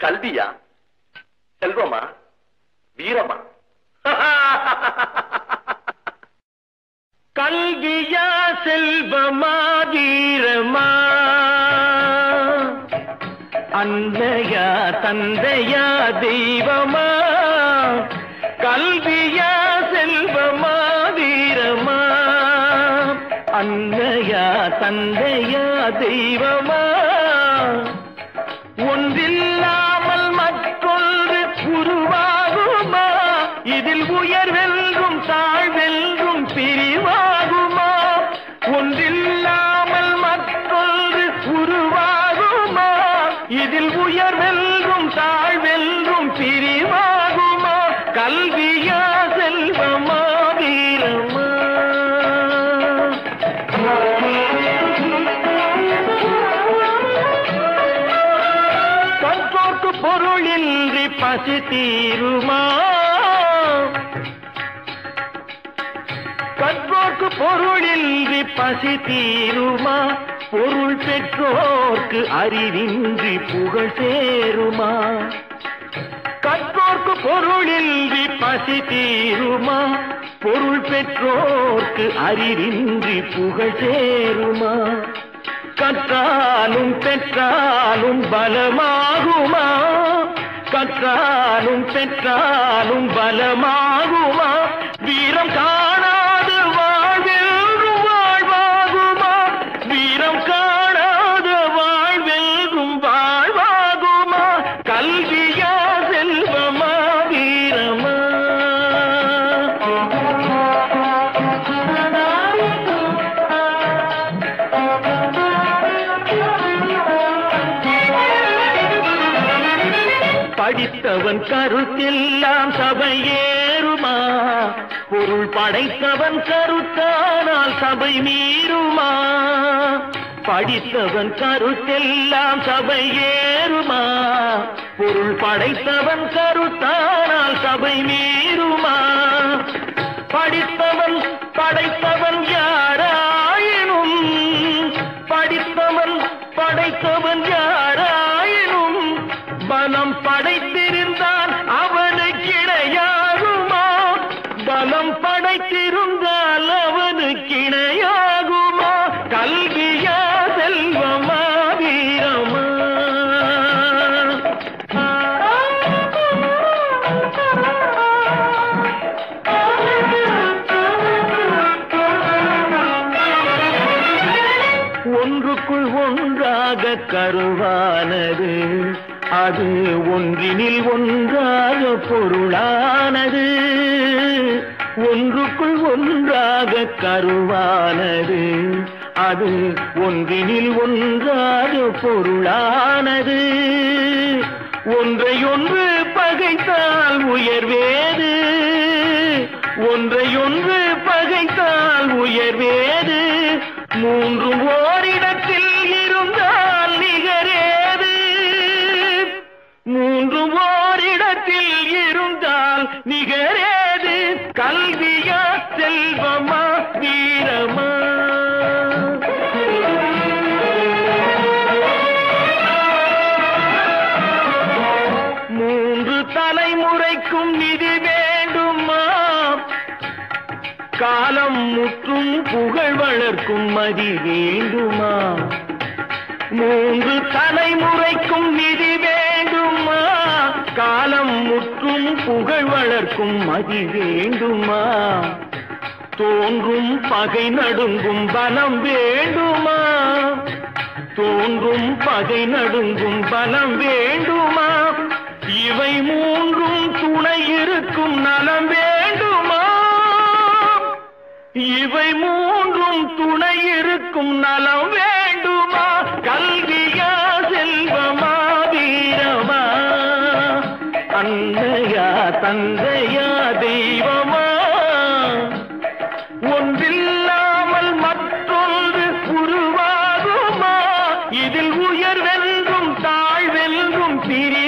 கல்வியா செல்வமா வீரமா கல்வியா செல்வமா வீரமா அன்னையா தந்தையா தெய்வமா கல்வியா செல்வமா வீரமா அன்னையா தந்தையா தெய்வமா ஒன்றில்லாமல் மற்றொன்று உருவாகுமா இதில் உயர்வெல்கும் தாழ்வெல்கும் பிரிவாகுமா ஒன்றில்லாமல் மற்றொன்று உருவாகுமா இதில் உயர்வெல்கும் தாழ்வெல்கும் பிரிவாகுமா கல்வியா செல்வமா வீரமா கற்றோர்க்கு பொருளின்றி பசி தீருமா கற்றோர்க்கு பொருளின்றி பசி தீருமா பொருள் பெற்றோர்க்கு அறிவின்றி புகழ் சேருமா கற்றோர்க்கு பொருளின்றி பசி தீருமா பொருள் பெற்றோர்க்கு அறிவின்றி புகழ் சேருமா கற்றாலும் பெற்றாலும் பலமாகுமா கற்றாலும் பெற்றாலும் பலமாகுமா வீரம் காணாது வாழ்வெல்கும் வாழ்வாகுமா வீரம் காணாத வாழ்வெல்கும் வாழ்வாகுமா கல்வியா செல்வமா வீரமா படித்தவன் கருத்தெல்லாம் சபை ஏறுமா பொருள் படைத்தவன் கருத்தானால் சபை மீறுமா படித்தவன் கருத்தெல்லாம் சபை ஏறுமா பொருள் படைத்தவன் கருத்தானால் சபை மீறுமா படித்தவன் படைத்தவன் யாராயினும் படித்தவன் படைத்தவன் யாராயினும் பலம் படைத்திருந்தான் அவனுக்கு இணையாகுமா பலம் படைத்திருந்தால் அவனுக்கு இணையாகுமா கல்வியா செல்வமா வீரமா ஒன்றுக்குள் ஒன்றாக கருவானது அது ஒன்றினில் ஒன்றாக பொருளானது ஒன்றுக்குள் ஒன்றாக கருவானது அது ஒன்றினில் ஒன்றாக பொருளானது ஒன்றையொன்று பகைத்தால் உயர்வேது ஒன்றையொன்று பகைத்தால் உயர்வேது மூன்றும் ஓரிடத்தில் இருந்தால் நிகரேது மூன்றும் ஓரிடத்தில் இருந்தால் நிகரேது கல்வியா செல்வமா வீரமா மூன்று தலைமுறைக்கும் நிதி வேண்டுமா காலம் முற்றும் புகழ் வளர்க்கும் மதி வேண்டுமா மூன்று தலைமுறைக்கும் நிதி வேண்டுமா காலம் முற்றும் புகழ் வளர்க்கும் மதி வேண்டுமா தோன்றும் பகை நடுங்கும் பலம் வேண்டுமா தோன்றும் பகை நடுங்கும் பலம் வேண்டுமா இவை மூன்றும் துணை இருக்கும் நலம் வேண்டுமா இவை மூன்றும் துணை இருக்கும் நலம் வேண்டுமா கல்வியா செல்வமா வீரமா அன்னையா தந்தையா தெய்வமா ஒன்றில்லாமல் மற்றொன்று உருவாகுமா இதில் உயர்வென்றும் தாழ்வென்றும் பிரி